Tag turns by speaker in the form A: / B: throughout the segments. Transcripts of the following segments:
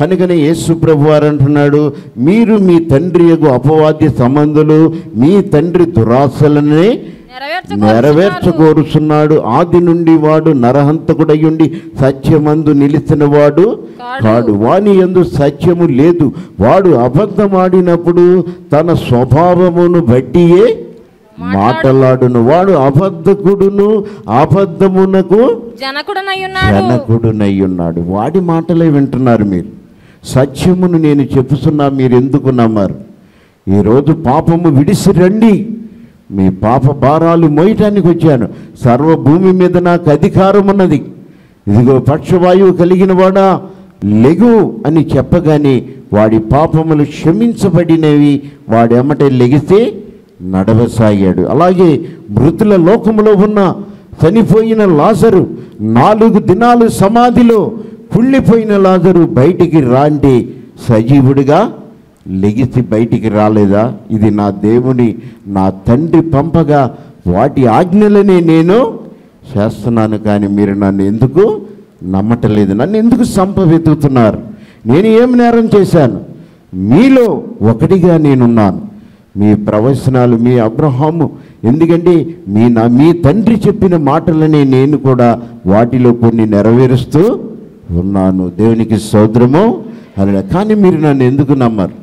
A: కనుకనే యేసు ప్రభు వారు అంటున్నాడు మీరు మీ తండ్రి యొక్క అపవాద్య సంబంధులు మీ తండ్రి దురాశలనే
B: నెరవేర్చుకోరుచున్నారు.
A: నెరవేర్చకోరుచున్నాడు ఆది నుండి వాడు నరహంతకుడయ్యుండి సత్యమందు నిలిచిన వాడు
B: కాడు.
A: కాడు వాని యందు సత్యము లేదు వాడు అబద్ధమాడినప్పుడు తన స్వభావమును బట్టియే మాటలాడును వాడు అబద్ధకుడును అబద్ధమునకు
B: జనకుడనై ఉన్నాడు
A: జనకుడునై ఉన్నాడు వాడి మాటలే వింటున్నారు మీరు సత్యమును నేను చెప్పుతున్నా మీరు ఎందుకు నమ్మారు ఈరోజు పాపము విడిసి రండి మీ పాప భారాలు మోయటానికి వచ్చాను సర్వభూమి మీద నాకు అధికారం ఉన్నది ఇదిగో పక్షవాయువు కలిగిన వాడా లెగు అని చెప్పగానే వాడి పాపములు క్షమించబడినవి వాడెమ్మటే లెగిస్తే నడవసాగాడు అలాగే మృతుల లోకములో ఉన్న చనిపోయిన లాజరు నాలుగు దినాలు సమాధిలో కుళ్ళిపోయిన లాజరు బయటికి రాండి సజీవుడిగా లెగిసి బయటికి రాలేదా ఇది నా దేవుని నా తండ్రి పంపగా వాటి ఆజ్ఞలనే నేను చేస్తున్నాను కానీ మీరు నన్ను ఎందుకు నమ్మటలేదు నన్ను ఎందుకు సంప వెతుకుతున్నారు నేను ఏం నేరం చేశాను మీలో ఒకటిగా నేనున్నాను మీ ప్రవచనాలు మీ అబ్రహాము ఎందుకంటే మీ నా మీ తండ్రి చెప్పిన మాటలనే నేను కూడా వాటిలో కొన్ని నెరవేరుస్తూ ఉన్నాను దేవునికి సోదరము అలా కానీ మీరు నన్ను ఎందుకు నమ్మరు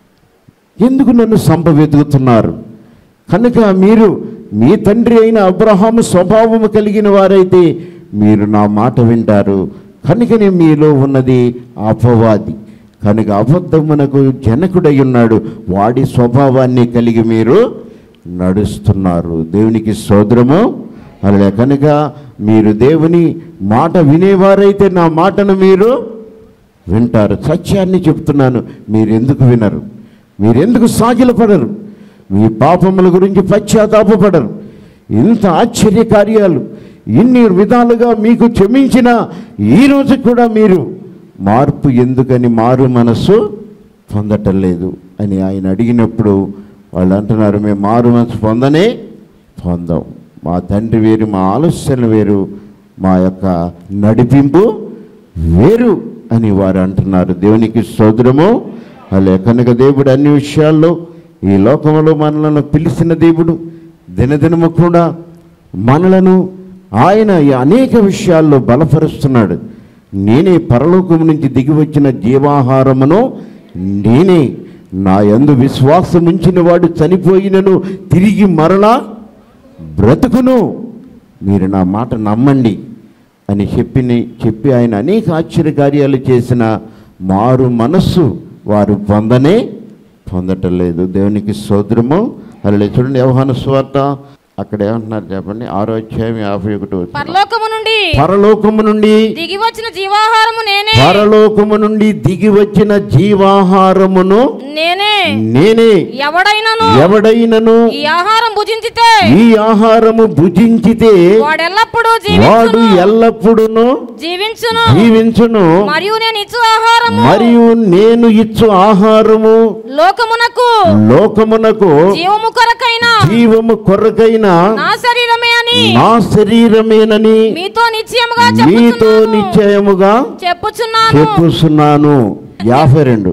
A: ఎందుకు నన్ను సంప వెతుకుతున్నారు కనుక మీరు మీ తండ్రి అయిన అబ్రహాము స్వభావము కలిగిన వారైతే మీరు నా మాట వింటారు కనుకనే మీలో ఉన్నది అపవాది కనుక అబద్ధమునకు జనకుడై ఉన్నాడు వాడి స్వభావాన్ని కలిగి మీరు నడుస్తున్నారు దేవునికి సోదరము అలా కనుక మీరు దేవుని మాట వినేవారైతే నా మాటను మీరు వింటారు సత్యాన్ని చెప్తున్నాను మీరు ఎందుకు వినరు మీరెందుకు సాగిలపడరు మీ పాపముల గురించి పశ్చాత్తాపపడరు ఇంత ఆశ్చర్య కార్యాలు ఇన్ని విధాలుగా మీకు క్షమించిన ఈ రోజు కూడా మీరు మార్పు ఎందుకని మారు మనసు పొందటం లేదు అని ఆయన అడిగినప్పుడు వాళ్ళు అంటున్నారు మేము మారు మనసు పొందనే పొందాం మా తండ్రి వేరు మా ఆలోచన వేరు మా యొక్క నడిపింపు వేరు అని వారు అంటున్నారు దేవునికి సోదరము అలే కనుక దేవుడు అన్ని విషయాల్లో ఈ లోకంలో మనలను పిలిచిన దేవుడు దినదినము కూడా మనలను ఆయన ఈ అనేక విషయాల్లో బలపరుస్తున్నాడు నేనే పరలోకం నుంచి దిగి వచ్చిన జీవాహారమును నేనే నా యందు విశ్వాసం ఉంచిన వాడు చనిపోయినను తిరిగి మరలా బ్రతుకును మీరు నా మాట నమ్మండి అని చెప్పి చెప్పి ఆయన అనేక ఆశ్చర్యకార్యాలు చేసిన మారు మనస్సు వారు పొందనే పొందటం లేదు దేవునికి సోదరము అలా చూడండి వ్యవహాన స్వార్త అక్కడ ఏమంటున్నారు చెప్పండి ఆరో అధ్యాయం యాభై ఒకటి
B: పరలోకము నుండి
A: పరలోకము నుండి
B: దిగి వచ్చిన జీవాహారము నేనే
A: పరలోకము నుండి దిగి వచ్చిన జీవాహారమును
B: నేనే
A: నేనే
B: ఎవడైనను
A: ఎవడైనను
B: ఈ ఆహారం భుజించితే
A: ఈ ఆహారము భుజించితే
B: వాడెల్లప్పుడూ
A: వాడు
B: జీవించును
A: ఎల్లప్పుడును
B: జీవించును
A: జీవించును
B: మరియు నేను ఇచ్చు ఆహారము
A: మరియు నేను ఇచ్చు ఆహారము
B: లోకమునకు
A: లోకమునకు
B: జీవము కొరకైన
A: జీవము కొరకైన
B: నా శరీరమే అని
A: నా శరీరమేనని
B: మీతో నిశ్చయముగా
A: మీతో
B: చెప్పుచున్నాను
A: నిశ్చయముగా
B: చెప్పుచున్నాను
A: చెప్పుస్తున్నాను యాభై రెండు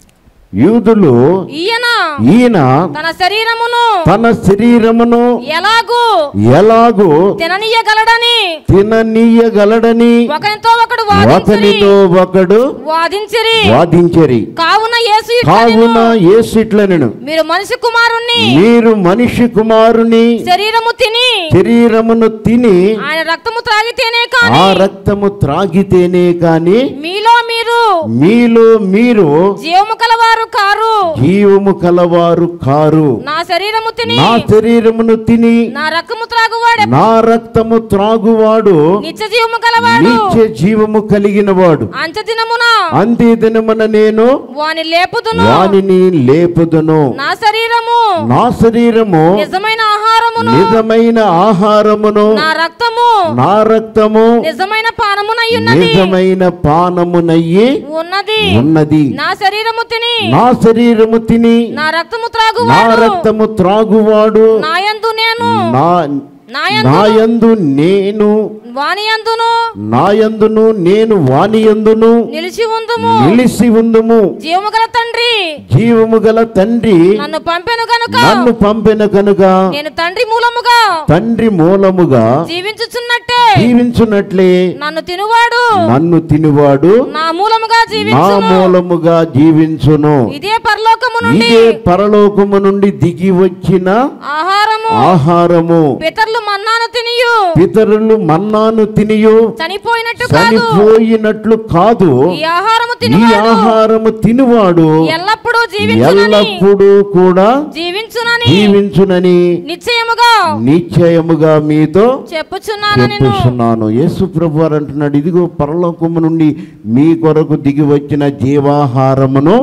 A: యూదులు
B: ఈయన
A: ఈయన
B: తన శరీరమును
A: తన శరీరమును
B: ఎలాగూ
A: ఎలాగూ
B: తిననీయగలడని
A: తిననీయగలడని
B: ఒకరితో ఒకడు వాదించిరి
A: ఒకనితో ఒకడు
B: వాదించిరి
A: వాదించరి
B: కావున యేసు
A: కావున
B: ఇట్లనెను,
A: యేసుట్లనెను
B: మీరు మనిషి కుమారుణ్ణి
A: మీరు మనిషి కుమారుని
B: శరీరము తిని
A: శరీరమును తిని
B: ఆయన రక్తము త్రాగితేనే
A: ఆ
B: కాని
A: రక్తము త్రాగితేనే కాని
B: మీలో మీరు
A: మీలో మీరు
B: జీవము కలవారు కారు
A: జీవము కలవారు కారు
B: నా శరీరము తిని
A: నా శరీరమును తిని
B: నా రక్తము త్రాగువాడు
A: నా రక్తము త్రాగువాడు
B: నిత్య జీవము కలవాడు
A: నిత్య జీవము కలిగిన వాడు
B: అంత్య దినమున
A: అంతే దినమున నేను
B: వాని లేపుదును
A: వానిని లేపుదును
B: నా శరీరము
A: నా శరీరము
B: నిజమైన ఆహారమును
A: నిజమైన ఆహారమును
B: నా రక్తము
A: నా రక్తము
B: నిజమైన పానమునయ్యున్నది
A: నిజమైన పానమునయ్యి
B: ఉన్నది
A: ఉన్నది
B: నా శరీరము తిని
A: నా శరీరము తిని
B: నా రక్తము
A: నా
B: త్రాగువాడు
A: రక్తము త్రాగువాడు
B: నాయందు నేను
A: నా
B: నాయందు
A: నాయందు నేను
B: వాని అందును
A: నాయందును నేను వానియందును
B: నిలిచి ఉందుము
A: నిలిసి ఉందుము
B: జీవము గల తండ్రి
A: జీవము గల తండ్రి
B: నన్ను పంపెను గనుక
A: నన్ను పంపిన కనుక
B: నేను తండ్రి మూలముగా
A: తండ్రి మూలముగా
B: జీవించుచున్నట్టే
A: జీవించున్నట్లే
B: నన్ను తినువాడు
A: నన్ను తినువాడు
B: నా మూలముగా
A: నా
B: జీవించును
A: మూలముగా జీవించును
B: ఇదే పరలోకము నుండి
A: ఇదే పరలోకము నుండి దిగి వచ్చిన
B: ఆహారము
A: ఆహారము
B: పితరులు మన్నాను తినియు
A: పితరులు మన్నాను తినియు
B: చనిపోయినట్టు కాదు
A: చనిపోయినట్లు కాదు
B: ఈ ఆహారము
A: ఈ
B: తినివాడు
A: ఆహారము తినువాడు
B: ఎల్లప్పుడూ జీవించునని
A: ఎల్లప్పుడూ కూడా
B: జీవించునని
A: జీవించునని
B: నిశ్చయముగా
A: నిశ్చయముగా మీతో
B: చెప్పుచున్నాను నేను
A: చెప్పుచున్నాను యేసు ప్రభు వారు అంటున్నాడు ఇదిగో పరలోకము నుండి మీ కొరకు దిగి వచ్చిన జీవాహారమును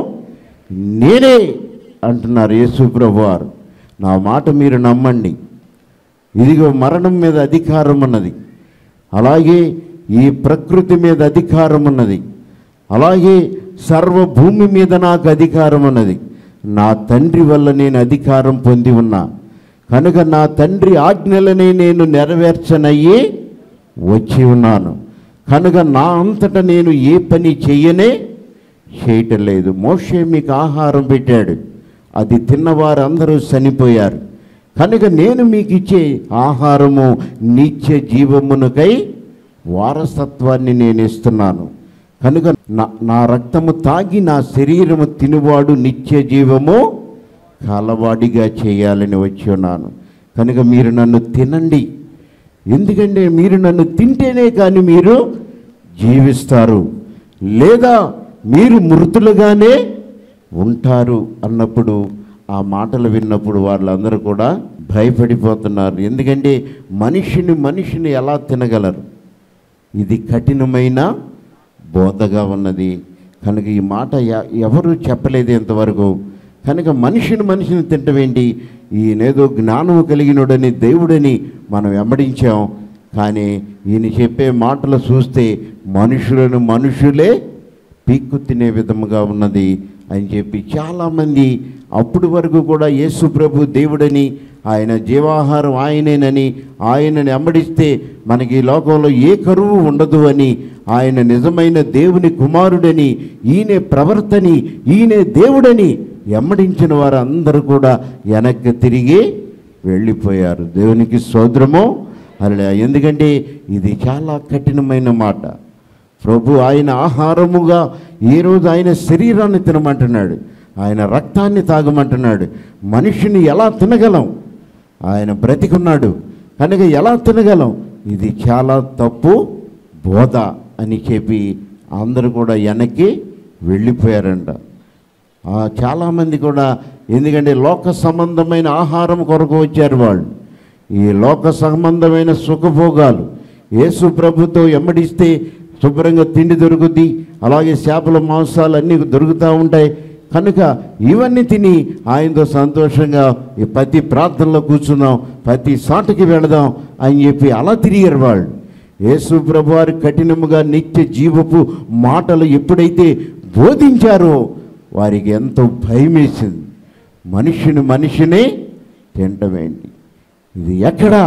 A: నేనే అంటున్నారు యేసు ప్రభు వారు నా మాట మీరు నమ్మండి ఇదిగో మరణం మీద అధికారం ఉన్నది అలాగే ఈ ప్రకృతి మీద అధికారం ఉన్నది అలాగే సర్వ భూమి మీద నాకు అధికారం ఉన్నది నా తండ్రి వల్ల నేను అధికారం పొంది ఉన్నా కనుక నా తండ్రి ఆజ్ఞలని నేను నెరవేర్చనయ్యి వచ్చి ఉన్నాను కనుక నా అంతటా నేను ఏ పని చెయ్యనే చేయటం లేదు మోషే మీకు ఆహారం పెట్టాడు అది తిన్నవారు అందరూ చనిపోయారు కనుక నేను మీకు ఇచ్చే ఆహారము నిత్య జీవమునకై వారసత్వాన్ని నేను ఇస్తున్నాను కనుక నా నా రక్తము తాగి నా శరీరము తినువాడు నిత్య జీవము కలవాడిగా చేయాలని వచ్చి ఉన్నాను కనుక మీరు నన్ను తినండి ఎందుకంటే మీరు నన్ను తింటేనే కానీ మీరు జీవిస్తారు లేదా మీరు మృతులుగానే ఉంటారు అన్నప్పుడు ఆ మాటలు విన్నప్పుడు వాళ్ళందరూ కూడా భయపడిపోతున్నారు ఎందుకంటే మనిషిని మనిషిని ఎలా తినగలరు ఇది కఠినమైన బోధగా ఉన్నది కనుక ఈ మాట ఎ- ఎవరు చెప్పలేదు ఇంతవరకు కనుక మనిషిని మనిషిని తింటమేంటి ఈయనేదో జ్ఞానము కలిగినోడని దేవుడని మనం వెంబడించాం కానీ ఈయన చెప్పే మాటలు చూస్తే మనుషులను మనుషులే పీక్కు తినే విధముగా ఉన్నది అని చెప్పి చాలామంది అప్పటి వరకు కూడా యేసు ప్రభు దేవుడని ఆయన జీవాహారం ఆయనేనని ఆయనని అమ్మడిస్తే మనకి ఈ లోకంలో ఏ కరువు ఉండదు అని ఆయన నిజమైన దేవుని కుమారుడని ఈయనే ప్రవర్తని ఈయనే దేవుడని ఎమ్మడించిన వారు అందరూ కూడా వెనక్కి తిరిగి వెళ్ళిపోయారు దేవునికి సోదరము అలా ఎందుకంటే ఇది చాలా కఠినమైన మాట ప్రభు ఆయన ఆహారముగా ఈరోజు ఆయన శరీరాన్ని తినమంటున్నాడు ఆయన రక్తాన్ని తాగమంటున్నాడు మనిషిని ఎలా తినగలం ఆయన బ్రతికున్నాడు కనుక ఎలా తినగలం ఇది చాలా తప్పు బోధ అని చెప్పి అందరూ కూడా వెనక్కి వెళ్ళిపోయారంట ఆ, చాలామంది కూడా ఎందుకంటే లోక సంబంధమైన ఆహారం కొరకు వచ్చారు వాళ్ళు ఈ లోక సంబంధమైన సుఖభోగాలు యేసు ప్రభుతో ఎమ్మడిస్తే శుభ్రంగా తిండి దొరుకుద్ది అలాగే చేపల మాంసాలు అన్నీ దొరుకుతూ ఉంటాయి కనుక ఇవన్నీ తిని ఆయనతో సంతోషంగా ఈ ప్రతి ప్రార్థనలో కూర్చుందాం ప్రతి సాటుకి వెళదాం అని చెప్పి అలా తిరిగారు వాళ్ళు యేసు ప్రభు వారు కఠినముగా నిత్య జీవపు మాటలు ఎప్పుడైతే బోధించారో వారికి ఎంతో భయం వేసింది మనిషిని మనిషినే తింటమేంటి ఇది ఎక్కడా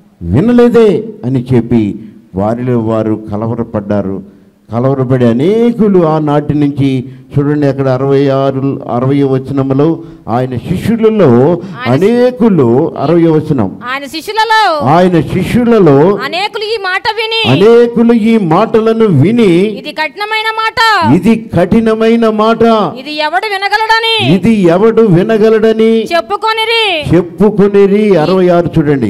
A: వినలేదే అని చెప్పి వారిలో వారు కలవరపడ్డారు కలవరపడి అనేకులు ఆ నాటి నుంచి చూడండి అక్కడ అరవై ఆరు అరవై వచనములో ఆయన శిష్యులలో అనేకులు అరవై వచనం
B: ఆయన శిష్యులలో
A: ఆయన శిష్యులలో
B: అనేకులు ఈ మాట విని
A: అనేకులు ఈ మాటలను విని
B: ఇది కఠినమైన మాట
A: ఇది కఠినమైన మాట
B: ఇది ఎవడు వినగలడని
A: ఇది ఎవడు వినగలడని
B: చెప్పుకొనిరి
A: చెప్పుకునేది అరవై ఆరు చూడండి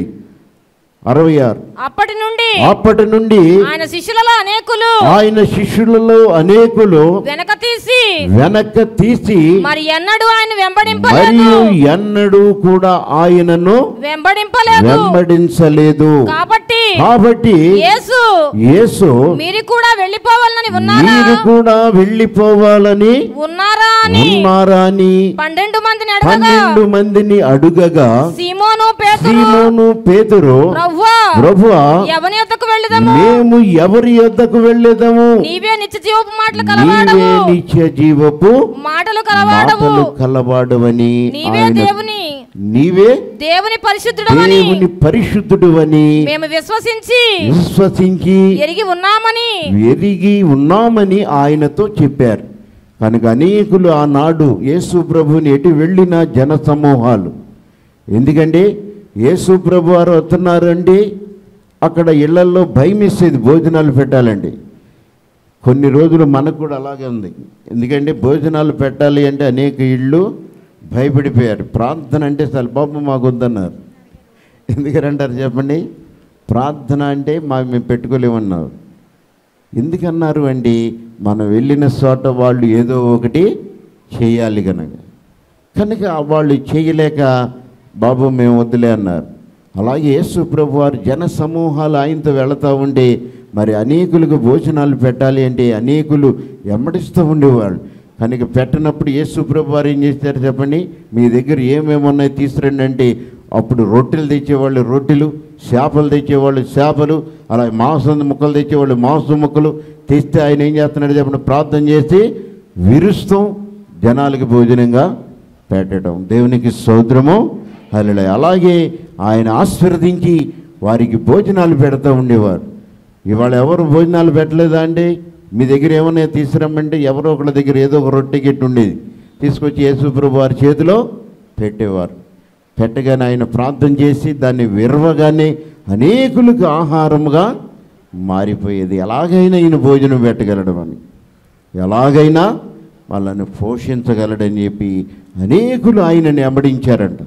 A: అరవై ఆరు
B: అప్పటి నుండి
A: అప్పటి నుండి
B: ఆయన శిష్యులలో అనేకులు
A: ఆయన శిష్యులలో అనేకులు
B: వెనక తీసి
A: వెనక తీసి
B: మరి ఎన్నడూ ఆయన వెంబడింపలేదు
A: మరియు ఎన్నడూ కూడా ఆయనను
B: వెంబడింపలేదు
A: వెంబడించలేదు
B: కాబట్టి
A: కాబట్టి
B: యేసు
A: యేసు
B: మీరు కూడా వెళ్ళిపోవాలని ఉన్నారా
A: మీరు కూడా వెళ్ళిపోవాలని
B: ఉన్నారా అని
A: ఉన్నారా అని
B: పన్నెండు మందిని అడగగా
A: పన్నెండు మందిని అడుగగా
B: సీమోను పేతురు
A: సీమోను పేతురు
B: ప్రవ్వా
A: ప్రభువా
B: ఎవని యొద్దకు వెళ్ళదము
A: మేము ఎవరి యొద్దకు వెళ్ళేదము
B: నీవే నిత్య జీవపు మాటలు
A: నీవే
B: కలవాడవు
A: నిత్య జీవపు
B: మాటలు కలవాడవు
A: మాటలు కలవాడవని
B: నీవే
A: ఆయన
B: దేవుని
A: నీవే
B: దేవుని పరిశుద్ధుడమని
A: దేవుని పరిశుద్ధుడు అని
B: మేము విశ్వసించి
A: విశ్వసించి
B: ఎరిగి ఉన్నామని
A: ఎరిగి ఉన్నామని ఆయనతో చెప్పారు కనుక అనేకులు ఆనాడు యేసు ప్రభుని ఎటు వెళ్ళిన జన సమూహాలు ఎందుకంటే యేసు ప్రభు వారు వస్తున్నారండి అక్కడ ఇళ్లల్లో భయం వేసేది భోజనాలు పెట్టాలండి కొన్ని రోజులు మనకు కూడా అలాగే ఉంది ఎందుకంటే భోజనాలు పెట్టాలి అంటే అనేక ఇళ్ళు భయపడిపోయారు ప్రార్థన అంటే అసలు బాబు మాకు వద్దన్నారు ఎందుకంటారు చెప్పండి ప్రార్థన అంటే మా మేము పెట్టుకోలేమన్నారు ఎందుకన్నారు అండి మనం వెళ్ళిన చోట వాళ్ళు ఏదో ఒకటి చేయాలి కనుక కనుక వాళ్ళు చేయలేక బాబు మేము వద్దులే అన్నారు అలాగే యేసు ప్రభు వారు జన సమూహాలు ఆయనతో వెళతా ఉంటే మరి అనేకులకు భోజనాలు పెట్టాలి అంటే అనేకులు ఎమ్మడిస్తూ ఉండేవాళ్ళు కనుక పెట్టినప్పుడు యేసు ప్రభు వారు ఏం చేస్తారు చెప్పండి మీ దగ్గర ఏమేమి ఉన్నాయి తీసుకురండి అంటే అప్పుడు రొట్టెలు తెచ్చేవాళ్ళు రొట్టెలు చేపలు తెచ్చేవాళ్ళు చేపలు అలా మాంసం ముక్కలు తెచ్చేవాళ్ళు మాంసం ముక్కలు తెస్తే ఆయన ఏం చేస్తున్నాడు చెప్పండి ప్రార్థన చేసి విరుస్తాం జనాలకి భోజనంగా పెట్టడం దేవునికి సౌద్రము అలా అలాగే ఆయన ఆశీర్వదించి వారికి భోజనాలు పెడతా ఉండేవారు ఇవాళ ఎవరు భోజనాలు పెట్టలేదా అండి మీ దగ్గర ఏమన్నా తీసుకురమ్మంటే ఎవరో ఒకళ్ళ దగ్గర ఏదో ఒక రొట్టె గిట్టు ఉండేది తీసుకొచ్చి యేసుప్రభు వారి చేతిలో పెట్టేవారు పెట్టగానే ఆయన ప్రార్థన చేసి దాన్ని విరవగానే అనేకులకు ఆహారముగా మారిపోయేది ఎలాగైనా ఈయన భోజనం పెట్టగలడం అని ఎలాగైనా వాళ్ళని పోషించగలడని చెప్పి అనేకులు ఆయనని అమ్మడించారంట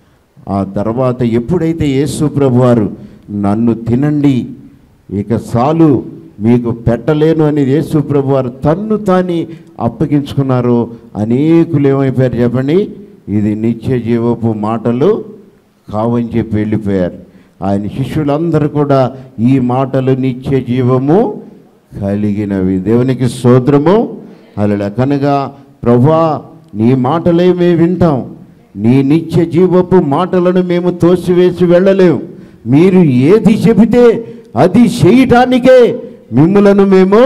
A: ఆ తర్వాత ఎప్పుడైతే యేసు ప్రభు వారు నన్ను తినండి ఇక చాలు మీకు పెట్టలేను అని యేసు ప్రభు వారు తన్ను తాని అప్పగించుకున్నారో అనేకులు ఏమైపోయారు చెప్పండి ఇది నిత్య జీవపు మాటలు కావని చెప్పి వెళ్ళిపోయారు ఆయన శిష్యులందరూ కూడా ఈ మాటలు నిత్య జీవము కలిగినవి దేవునికి స్తోత్రము అలా కనుక ప్రభా నీ మాటలే మేము వింటాం నీ నిత్య జీవపు మాటలను మేము తోసివేసి వెళ్ళలేము మీరు ఏది చెబితే అది చేయటానికే మిమ్మలను మేము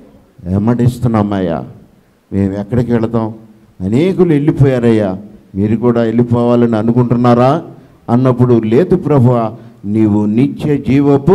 A: వెంబడిస్తున్నామయ్యా మేము ఎక్కడికి వెళతాం అనేకులు వెళ్ళిపోయారయ్యా మీరు కూడా వెళ్ళిపోవాలని అనుకుంటున్నారా అన్నప్పుడు లేదు ప్రభు నీవు నిత్య జీవపు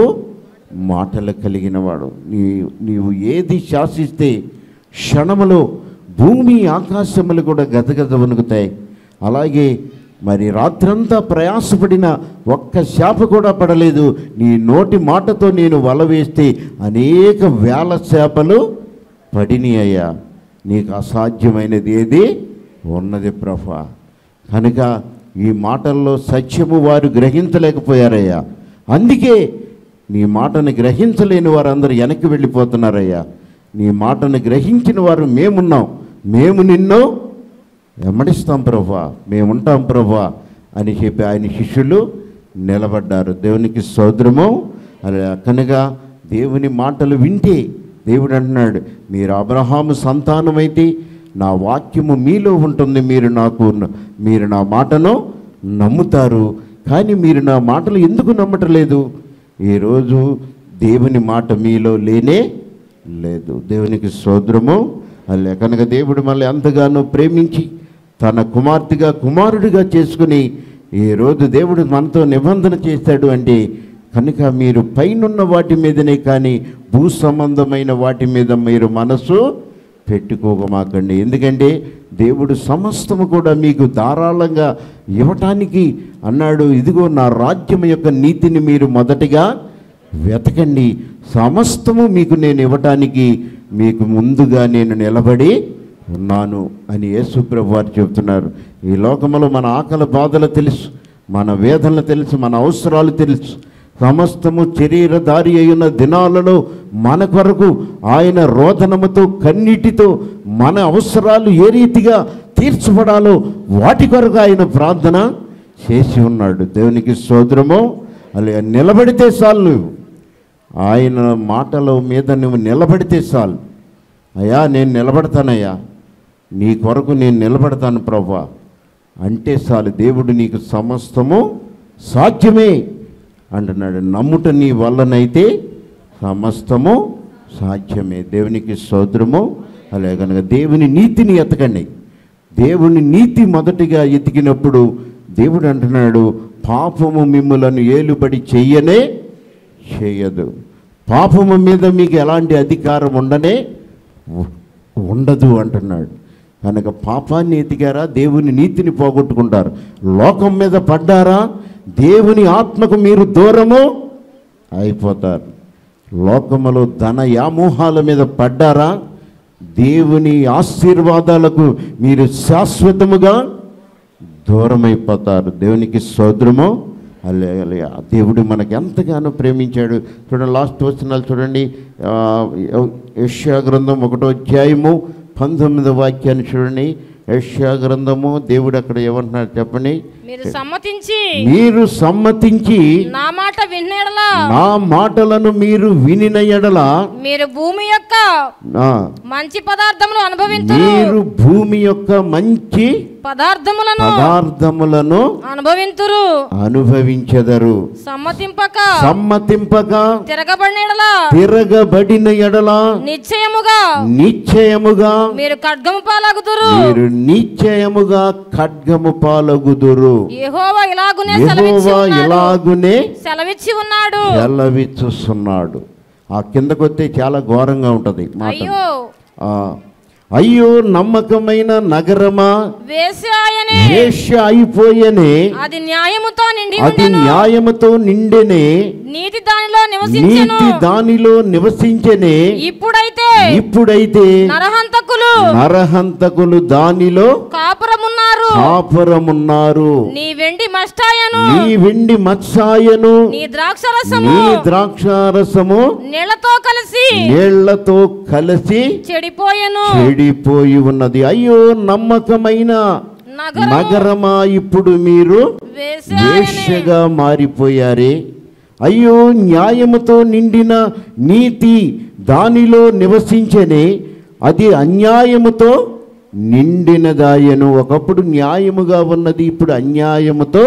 A: మాటలు కలిగినవాడు నీ నీవు ఏది శాసిస్తే క్షణములో భూమి ఆకాశములు కూడా గదగద వణుకుతాయి అలాగే మరి రాత్రంతా ప్రయాసపడిన ఒక్క శాప కూడా పడలేదు నీ నోటి మాటతో నేను వల వేస్తే అనేక వేల చేపలు పడిని అయ్యా నీకు అసాధ్యమైనది ఏది ఉన్నది ప్రభా కనుక ఈ మాటల్లో సత్యము వారు గ్రహించలేకపోయారయ్యా అందుకే నీ మాటను గ్రహించలేని వారందరూ వెనక్కి వెళ్ళిపోతున్నారయ్యా నీ మాటను గ్రహించిన వారు మేమున్నాం మేము నిన్ను వెంబడిస్తాం ప్రభా మేముంటాం ప్రభా అని చెప్పి ఆయన శిష్యులు నిలబడ్డారు దేవునికి సోదరము అలా కనుక దేవుని మాటలు వింటే దేవుడు అంటున్నాడు మీరు అబ్రహాము సంతానమైతే నా వాక్యము మీలో ఉంటుంది మీరు నాకు మీరు నా మాటను నమ్ముతారు కానీ మీరు నా మాటలు ఎందుకు నమ్మటలేదు ఈరోజు దేవుని మాట మీలో లేనే లేదు దేవునికి సోదరము అలా కనుక దేవుడు మళ్ళీ అంతగానో ప్రేమించి తన కుమార్తెగా కుమారుడిగా చేసుకుని ఈ రోజు దేవుడు మనతో నిబంధన చేశాడు అంటే కనుక మీరు పైనున్న వాటి మీదనే కానీ భూ సంబంధమైన వాటి మీద మీరు మనసు పెట్టుకోకమాకండి ఎందుకంటే దేవుడు సమస్తము కూడా మీకు ధారాళంగా ఇవ్వటానికి అన్నాడు ఇదిగో నా రాజ్యం యొక్క నీతిని మీరు మొదటిగా వెతకండి సమస్తము మీకు నేను ఇవ్వటానికి మీకు ముందుగా నేను నిలబడి ఉన్నాను అని యేసుప్రభు వారు చెబుతున్నారు ఈ లోకంలో మన ఆకలి బాధలు తెలుసు మన వేదనలు తెలుసు మన అవసరాలు తెలుసు సమస్తము శరీరధారి అయిన దినాలలో మన కొరకు ఆయన రోదనముతో కన్నీటితో మన అవసరాలు ఏ రీతిగా తీర్చబడాలో వాటి కొరకు ఆయన ప్రార్థన చేసి ఉన్నాడు దేవునికి సోదరము అలా నిలబడితే చాలు నువ్వు ఆయన మాటల మీద నువ్వు నిలబడితే చాలు అయ్యా నేను నిలబడతానయ్యా నీ కొరకు నేను నిలబడతాను ప్రభా అంటే చాలు దేవుడు నీకు సమస్తము సాధ్యమే అంటున్నాడు నమ్ముట నీ వల్లనైతే సమస్తము సాధ్యమే దేవునికి సోదరము అలాగే కనుక దేవుని నీతిని ఎతకండి దేవుని నీతి మొదటిగా ఎతికినప్పుడు దేవుడు అంటున్నాడు పాపము మిమ్ములను ఏలుబడి చెయ్యనే చేయదు పాపము మీద మీకు ఎలాంటి అధికారం ఉండనే ఉ- ఉండదు అంటున్నాడు కనుక పాపాన్ని ఎతికారా దేవుని నీతిని పోగొట్టుకుంటారు లోకం మీద పడ్డారా దేవుని ఆత్మకు మీరు దూరము అయిపోతారు లోకములో ధన యామోహాల మీద పడ్డారా దేవుని ఆశీర్వాదాలకు మీరు శాశ్వతముగా దూరమైపోతారు దేవునికి సోదరము అలే దేవుడు మనకి ఎంతగానో ప్రేమించాడు చూడండి లాస్ట్ వచనాలు చూడండి ఆ, యెషయా గ్రంథం ఒకటో అధ్యాయము పంతొమ్మిదో వాక్యాన్ని చూడండి యెషయా గ్రంథము దేవుడు అక్కడ ఏమంటున్నారు చెప్పండి
B: మీరు సమ్మతించి
A: మీరు సమ్మతించి
B: నా మాట వినేడలా
A: నా మాటలను మీరు వినిన ఎడల
B: మీరు భూమి యొక్క
A: ఆ,
B: మంచి పదార్థములు అనుభవింతురు
A: మీరు భూమి యొక్క మంచి
B: పదార్థములను
A: పదార్థములను
B: అనుభవింతురు
A: అనుభవించెదరు
B: సమ్మతింపక
A: సమ్మతింపక
B: తిరగబడినలా
A: తిరగబడిన ఎడల
B: నిశ్చయముగా
A: నిశ్చయముగా
B: మీరు ఖడ్గము పాలగుదురు
A: మీరు నిశ్చయముగా ఖడ్గము పాలగుదురు
B: యెహోవా ఇలాగునే సెలవిచ్చి
A: యెహోవా
B: ఉన్నాడు
A: ఇలాగునే
B: సెలవిచ్చి ఉన్నాడు
A: సెలవిచ్చుస్తున్నాడు ఆ కిందకొస్తే చాలా ఘోరంగా ఉంటది మాట
B: అయ్యో
A: ఆ, అయ్యో నమ్మకమైన నగరమా
B: వేశ్యాయనే
A: వేశ్య అయిపోయనే
B: అది న్యాయముతో నిండి
A: అది
B: ఉండెను
A: న్యాయముతో నిండెనే
B: నీతి దానిలో నివసించెను
A: నీతి దానిలో నివసించనే
B: ఇప్పుడైతే
A: ఇప్పుడైతే
B: నరహంతకులు
A: నరహంతకులు దానిలో
B: కాపురమున్నారు
A: కాపురమున్నారు
B: నీ వెండి మష్టాయను
A: నీ వెండి మత్సాయను
B: నీ ద్రాక్షరసము
A: నీ ద్రాక్షారసము
B: నీళ్లతో కలిసి
A: నీళ్లతో కలిసి
B: చెడిపోయెను
A: చెడిపోయి ఉన్నది అయ్యో నమ్మకమైన
B: నగరము
A: నగరమా ఇప్పుడు మీరు
B: వేశ్యాయనే
A: వేశ్యగా మారిపోయారే అయ్యో న్యాయముతో నిండిన నీతి దానిలో నివసించనే అది అన్యాయముతో నిండినదాయను ఒకప్పుడు న్యాయముగా ఉన్నది ఇప్పుడు అన్యాయముతో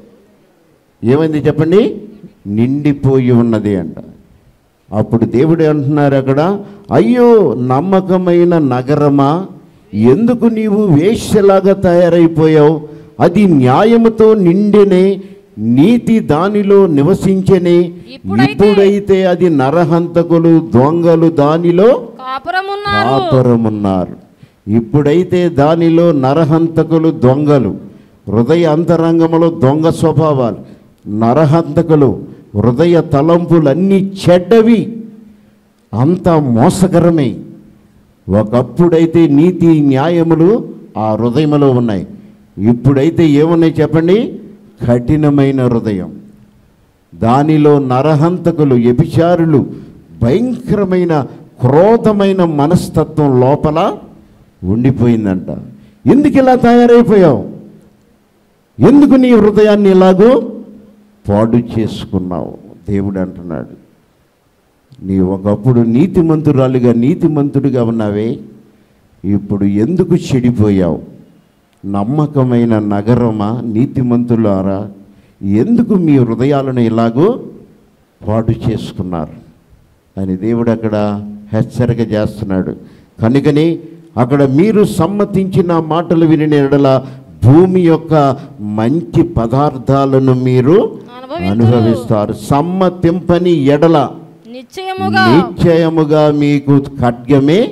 A: ఏమైంది చెప్పండి నిండిపోయి ఉన్నది అంట అప్పుడు దేవుడు అంటున్నారు అక్కడ అయ్యో నమ్మకమైన నగరమా ఎందుకు నీవు వేశ్యలాగా తయారైపోయావు అది న్యాయముతో నిండినే నీతి దానిలో నివసించనే
B: ఇప్పుడైతే-
A: ఇప్పుడైతే అది నరహంతకులు దొంగలు దానిలో
B: కాపురమున్నారు
A: కాపురమున్నారు ఇప్పుడైతే దానిలో నరహంతకులు దొంగలు హృదయ అంతరంగములో దొంగ స్వభావాలు నరహంతకులు హృదయ తలంపులన్నీ చెడ్డవి అంత మోసకరమే ఒకప్పుడైతే నీతి న్యాయములు ఆ హృదయములో ఉన్నాయి ఇప్పుడైతే ఏమున్నాయి చెప్పండి కఠినమైన హృదయం దానిలో నరహంతకులు వ్యభిచారులు భయంకరమైన క్రోధమైన మనస్తత్వం లోపల ఉండిపోయిందంట ఎందుకు ఇలా తయారైపోయావు ఎందుకు నీ హృదయాన్ని ఇలాగూ పాడు చేసుకున్నావు దేవుడు అంటున్నాడు నీ ఒకప్పుడు నీతిమంతురాలుగా నీతిమంతుడిగా ఉన్నావే ఇప్పుడు ఎందుకు చెడిపోయావు నమ్మకమైన నగరమా నీతిమంతులారా ఎందుకు మీ హృదయాలను ఇలాగూ పాడు చేసుకున్నారు అని దేవుడు అక్కడ హెచ్చరిక చేస్తున్నాడు కనుకని అక్కడ మీరు సమ్మతించిన మాటలు విని ఎడల భూమి యొక్క మంచి పదార్థాలను మీరు
B: అనుభవింతురు.
A: అనుభవిస్తారు సమ్మతింపని ఎడల
B: నిశ్చయముగా
A: నిశ్చయముగా మీకు ఖడ్గమే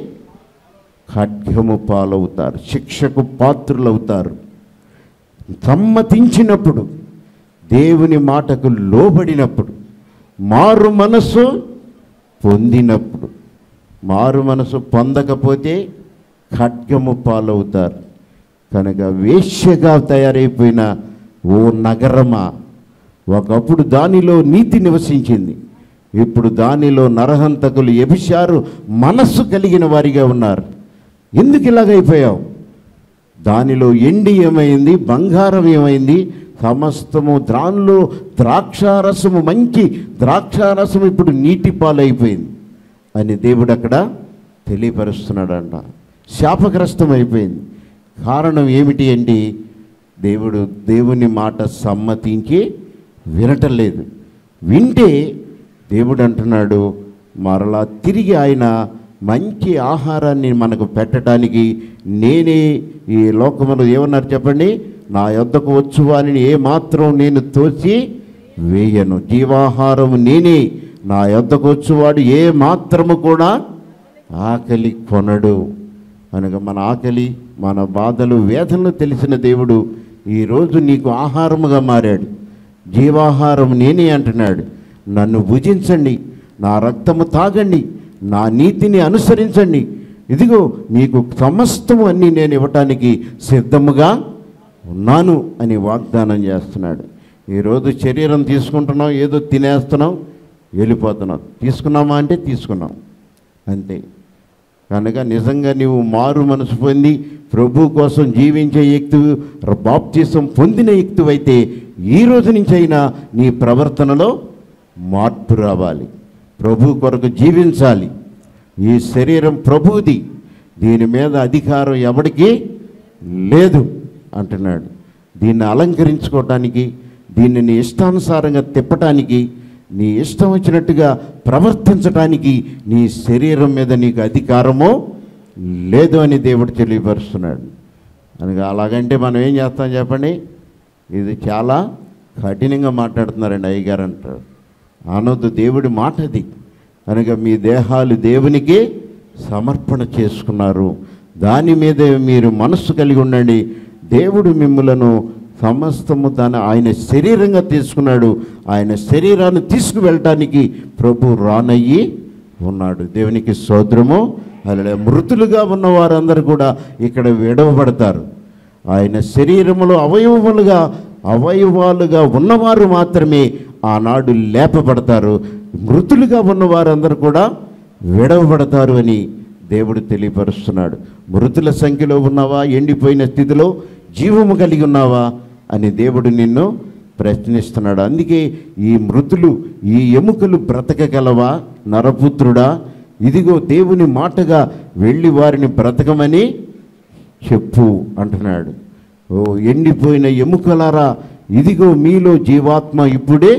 A: ఖడ్గము పాలవుతారు శిక్షకు పాత్రులవుతారు సమ్మతించినప్పుడు దేవుని మాటకు లోబడినప్పుడు మారు మనసు పొందినప్పుడు మారు మనసు పొందకపోతే ఖడ్గము పాలవుతారు కనుక వేశ్యగా తయారైపోయిన ఓ నగరమా ఒకప్పుడు దానిలో నీతి నివసించింది ఇప్పుడు దానిలో నరహంతకులు ఎభిషారు మనస్సు కలిగిన వారిగా ఉన్నారు ఎందుకు ఇలాగైపోయావు దానిలో ఎండి ఏమైంది బంగారం ఏమైంది సమస్తము దానిలో ద్రాక్షారసము మంచి ద్రాక్షారసము ఇప్పుడు నీటి పాలైపోయింది అని దేవుడు అక్కడ తెలియపరుస్తున్నాడంట శాపగ్రస్తం అయిపోయింది కారణం ఏమిటి అంటే దేవుడు దేవుని మాట సమ్మతించి వినటం లేదు వింటే దేవుడు అంటున్నాడు మరలా తిరిగి ఆయన మంచి ఆహారాన్ని మనకు పెట్టడానికి నేనే ఈ లోకములో ఏమన్నారు చెప్పండి నా యొద్దకు వచ్చు వారిని ఏ మాత్రం నేను తోచి వేయను జీవాహారం నేనే నా యొద్దకు వచ్చువాడు ఏ మాత్రము కూడా ఆకలి కొనడు అనగా మన ఆకలి మన బాధలు వేదనలు తెలిసిన దేవుడు ఈరోజు నీకు ఆహారముగా మారాడు జీవాహారం నేనే అంటున్నాడు నన్ను భుజించండి నా రక్తము తాగండి నా నీతిని అనుసరించండి ఇదిగో మీకు సమస్తము అన్నీ నేను ఇవ్వటానికి సిద్ధముగా ఉన్నాను అని వాగ్దానం చేస్తున్నాడు ఈరోజు శరీరం తీసుకుంటున్నాం ఏదో తినేస్తున్నాం వెళ్ళిపోతున్నాం తీసుకున్నామా అంటే తీసుకున్నాం అంతే కనుక నిజంగా నీవు మారు మనసు పొంది ప్రభు కోసం జీవించే వ్యక్తివి బాప్తీసం పొందిన వ్యక్తివైతే ఈ రోజు నుంచి అయినా నీ ప్రవర్తనలో మార్పు రావాలి ప్రభు కొరకు జీవించాలి ఈ శరీరం ప్రభువుది దీని మీద అధికారం ఎవడికి లేదు అంటున్నాడు దీన్ని అలంకరించుకోవటానికి దీన్ని నీ ఇష్టానుసారంగా తిప్పటానికి నీ ఇష్టం వచ్చినట్టుగా ప్రవర్తించటానికి నీ శరీరం మీద నీకు అధికారమో లేదు అని దేవుడు తెలియపరుస్తున్నాడు అనగా అలాగంటే మనం ఏం చేస్తాం చెప్పండి ఇది చాలా కఠినంగా మాట్లాడుతున్నారండి అయ్యగారు అంటారు అనొద్దు దేవుడి మాట అది కనుక మీ దేహాలు దేవునికి సమర్పణ చేసుకున్నారు దాని మీద మీరు మనస్సు కలిగి ఉండండి దేవుడు మిమ్మలను సమస్తము తన ఆయన శరీరంగా తీసుకున్నాడు ఆయన శరీరాన్ని తీసుకువెళ్ళటానికి ప్రభు రానయ్యి ఉన్నాడు దేవునికి సోదరము అలా మృతులుగా ఉన్న వారందరూ కూడా ఇక్కడ విడవబడతారు ఆయన శరీరములో అవయవములుగా అవయవాలుగా ఉన్నవారు మాత్రమే ఆనాడు లేపబడతారు మృతులుగా ఉన్న వారందరూ కూడా విడవబడతారు అని దేవుడు తెలియపరుస్తున్నాడు మృతుల సంఖ్యలో ఉన్నావా ఎండిపోయిన స్థితిలో జీవము కలిగి ఉన్నావా అని దేవుడు నిన్ను ప్రశ్నిస్తున్నాడు అందుకే ఈ మృతులు ఈ ఎముకలు బ్రతకగలవా నరపుత్రుడా ఇదిగో దేవుని మాటగా వెళ్ళి వారిని బ్రతకమని చెప్పు అంటున్నాడు ఓ ఎండిపోయిన ఎముకలారా ఇదిగో మీలో జీవాత్మ ఇప్పుడే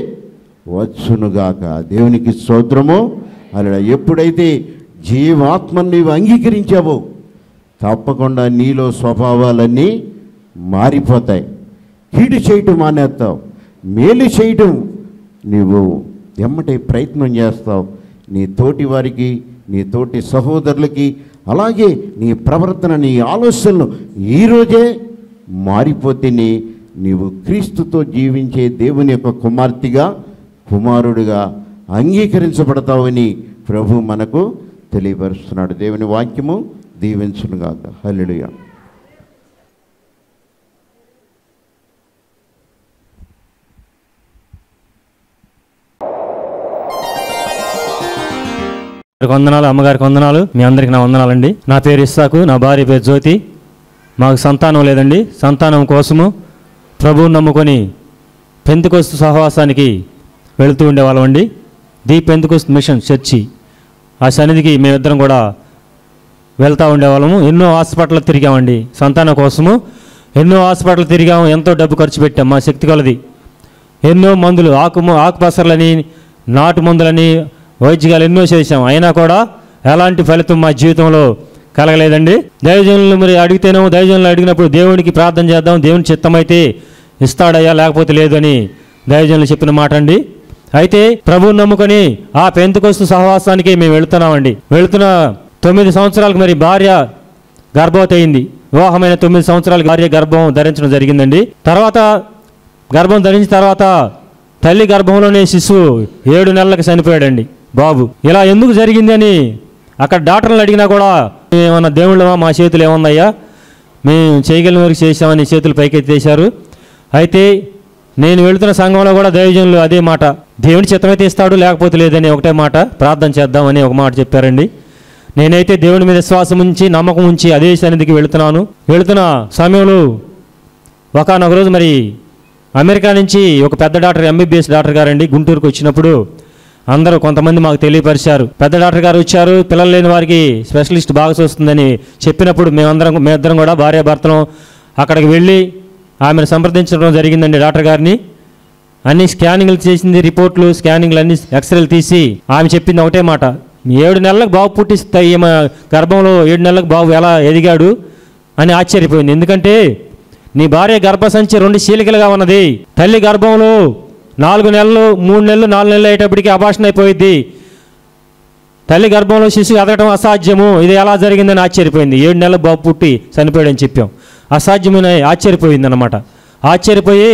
A: వచ్చునుగాక దేవునికి స్తోత్రము అలా ఎప్పుడైతే జీవాత్మను నీవు అంగీకరించావో తప్పకుండా నీలో స్వభావాలన్నీ మారిపోతాయి కీడు చేయటం మానేస్తావు మేలు చేయటం నీవు ఎమ్మటే ప్రయత్నం చేస్తావు నీ తోటి వారికి నీ తోటి సహోదరులకి అలాగే నీ ప్రవర్తన నీ ఆలోచనలు ఈరోజే మారిపోతేనే నీవు క్రీస్తుతో జీవించే దేవుని యొక్క కుమార్తెగా కుమారుడిగా అంగీకరించబడతావని ప్రభు మనకు తెలియపరుస్తున్నాడు దేవుని వాక్యము దీవించునుగాక హల్లెలూయా
C: గారికి వందనాలు అమ్మగారికి వందనాలు మీ అందరికి నా వందనాలండి నా పేరు ఇస్సాకు నా భార్య పేరు జ్యోతి మాకు సంతానం లేదండి సంతానం కోసము ప్రభువుని నమ్ముకొని పెంతుకొస్తు సహవాసానికి వెళుతూ ఉండేవాళ్ళమండి ది పెంతుకొస్తు మిషన్ చర్చి ఆ సన్నిధికి మేమిద్దరం కూడా వెళ్తూ ఉండేవాళ్ళము ఎన్నో హాస్పిటల్ తిరిగామండి సంతానం కోసము ఎన్నో హాస్పిటల్ తిరిగాము ఎంతో డబ్బు ఖర్చు పెట్టాం మా శక్తి కొలది ఎన్నో మందులు ఆకు ఆకుపసర్లని నాటు మందులని వైద్యాలు ఎన్నో చేశాం అయినా కూడా ఎలాంటి ఫలితం మా జీవితంలో కలగలేదండి దైవజనులు మరి అడిగితేనేమో దైవజనులు అడిగినప్పుడు దేవునికి ప్రార్థన చేద్దాం దేవుని చిత్తమైతే ఇస్తాడయ్యా లేకపోతే లేదని దైవజనులు చెప్పిన మాట అండి అయితే ప్రభువుని నమ్ముకొని ఆ పెంతుకొస్తు సహవాసానికి మేము వెళుతున్నామండి వెళుతున్న తొమ్మిది సంవత్సరాలకు మరి భార్య గర్భవతి అయింది వివాహమైన తొమ్మిది సంవత్సరాలకు భార్య గర్భం ధరించడం జరిగిందండి తర్వాత గర్భం ధరించిన తర్వాత తల్లి గర్భంలోనే శిశువు ఏడు నెలలకు చనిపోయాడండి బాబు ఇలా ఎందుకు జరిగింది అని అక్కడ డాక్టర్లు అడిగినా కూడా ఏమన్నా దేవుళ్ళమా మా చేతులు ఏముందయ్యా మేము చేయగలిగిన వరకు చేసామని చేతులు పైకెత్తేశారు అయితే నేను వెళుతున్న సంఘంలో కూడా దైవజనులు అదే మాట దేవుని చిత్తమైతే ఇస్తాడు లేకపోతే లేదని ఒకటే మాట ప్రార్థన చేద్దామని ఒక మాట చెప్పారండి నేనైతే దేవుని మీద విశ్వాసం ఉంచి నమ్మకం ఉంచి అదే సన్నిధికి వెళుతున్నాను వెళుతున్న సమయంలో ఒకనొక రోజు మరి అమెరికా నుంచి ఒక పెద్ద డాక్టర్ ఎంబీబీఎస్ డాక్టర్ గారండి గుంటూరుకు వచ్చినప్పుడు అందరూ కొంతమంది మాకు తెలియపరిచారు పెద్ద డాక్టర్ గారు వచ్చారు పిల్లలు లేని వారికి స్పెషలిస్ట్ బాగా చూస్తుందని చెప్పినప్పుడు మేమందరం మేమిద్దరం కూడా భార్యాభర్తలం అక్కడికి వెళ్ళి ఆమెను సంప్రదించడం జరిగిందండి డాక్టర్ గారిని అన్ని స్కానింగ్లు చేసింది రిపోర్ట్లు స్కానింగ్లు అన్ని ఎక్స్రేలు తీసి ఆమె చెప్పింది ఒకటే మాట ఏడు నెలలకు బాబు పుట్టిస్తాయి ఈమె గర్భంలో ఏడు నెలలకు బాబు ఎలా ఎదిగాడు అని ఆశ్చర్యపోయింది ఎందుకంటే నీ భార్య గర్భసంచి రెండు చీలికలుగా ఉన్నది తల్లి గర్భంలో నాలుగు నెలలు మూడు నెలలు నాలుగు నెలలు అయ్యేటప్పటికి అభాషణ అయిపోయింది తల్లి గర్భంలో శిశువు ఎదగటం అసాధ్యము ఇది ఎలా జరిగిందని ఆశ్చర్యపోయింది ఏడు నెలలు బాబు పుట్టి చనిపోయాడని చెప్పాం అసాధ్యమైన ఆశ్చర్యపోయింది అనమాట ఆశ్చర్యపోయి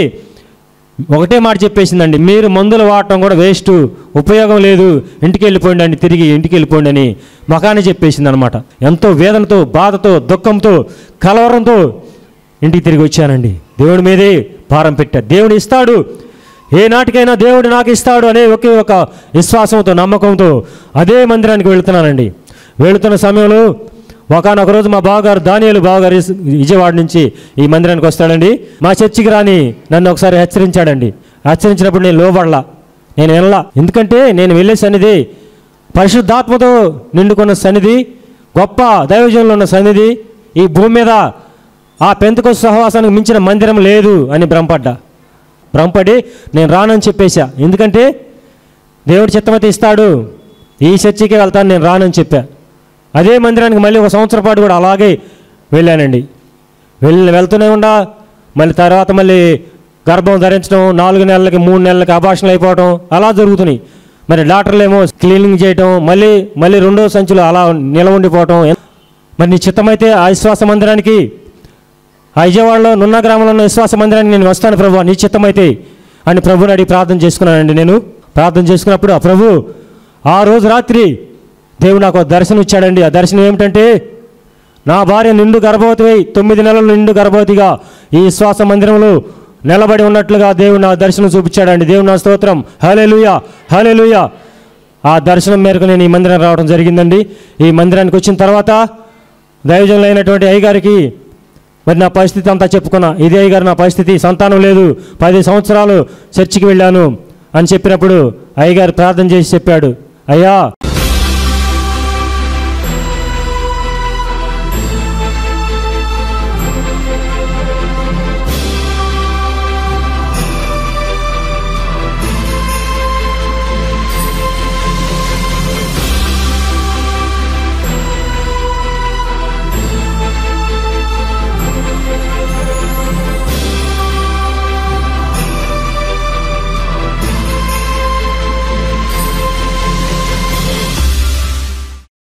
C: ఒకటే మాట చెప్పేసిందండి మీరు మందులు వాడటం కూడా వేస్ట్ ఉపయోగం లేదు ఇంటికి వెళ్ళిపోండి అండి తిరిగి ఇంటికి వెళ్ళిపోండి అని మకాన్ని చెప్పేసింది అనమాట ఎంతో వేదనతో బాధతో దుఃఖంతో కలవరంతో ఇంటికి తిరిగి వచ్చానండి దేవుడి మీదే భారం పెట్టా దేవుడు ఇస్తాడు ఏ నాటికైనా దేవుడు నాకు ఇస్తాడు అనే ఒకే ఒక విశ్వాసంతో నమ్మకంతో అదే మందిరానికి వెళుతున్నానండి వెళుతున్న సమయంలో ఒకనొక రోజు మా బావగారు దానియాలు బావగారు ఇస్- విజయవాడ నుంచి ఈ మందిరానికి వస్తాడండి మా చర్చికి రాని నన్ను ఒకసారి హెచ్చరించాడండి హెచ్చరించినప్పుడు నేను లోబడలా నేను వెళ్ళలా ఎందుకంటే నేను వెళ్ళే సన్నిధి పరిశుద్ధాత్మతో నిండుకున్న సన్నిధి గొప్ప దైవజనంలో ఉన్న సన్నిధి ఈ భూమి మీద ఆ పెంతకొస్త సహవాసానికి మించిన మందిరం లేదు అని భ్రమపడ్డా భ్రమపడి నేను రానని చెప్పేశా ఎందుకంటే దేవుడి చిత్తమతి ఇస్తాడు ఈ చర్చికి వెళ్తాను నేను రానని చెప్పా అదే మందిరానికి మళ్ళీ ఒక సంవత్సరం పాటు కూడా అలాగే వెళ్ళానండి వెళ్ళి వెళ్తూనే ఉండా మళ్ళీ తర్వాత మళ్ళీ గర్భం ధరించడం నాలుగు నెలలకి మూడు నెలలకి అభాషణలు అయిపోవడం అలా జరుగుతున్నాయి మరి డాక్టర్లు ఏమో క్లీనింగ్ చేయటం మళ్ళీ మళ్ళీ రెండో సంచులు అలా నిల ఉండిపోవటం మరి నీ చిత్తమైతే ఆ విశ్వాస మందిరానికి ఆ విజయవాడలో నున్న గ్రామంలో ఉన్న విశ్వాస మందిరానికి నేను వస్తాను ప్రభు నీ చిత్తమైతే అని ప్రభుని అడిగి ప్రార్థన చేసుకున్నానండి నేను ప్రార్థన చేసుకున్నప్పుడు ఆ ప్రభు ఆ రోజు రాత్రి దేవుడు నాకు ఒక దర్శనం ఇచ్చాడండి ఆ దర్శనం ఏమిటంటే నా భార్య నిండు గర్భవతి అయి తొమ్మిది నెలలు నిండు గర్భవతిగా ఈ విశ్వాస మందిరంలో నిలబడి ఉన్నట్లుగా దేవుడు నా దర్శనం చూపించాడండి దేవుడు నా స్తోత్రం హలేలుయా హలేలుయా ఆ దర్శనం మేరకు నేను ఈ మందిరం రావడం జరిగిందండి ఈ మందిరానికి వచ్చిన తర్వాత దైవజనులు అయినటువంటి అయ్యగారికి మరి నా పరిస్థితి అంతా చెప్పుకున్నా ఇదే గారు నా పరిస్థితి సంతానం లేదు పది సంవత్సరాలు చర్చికి వెళ్ళాను అని చెప్పినప్పుడు అయ్యగారు ప్రార్థన చేసి చెప్పాడు అయ్యా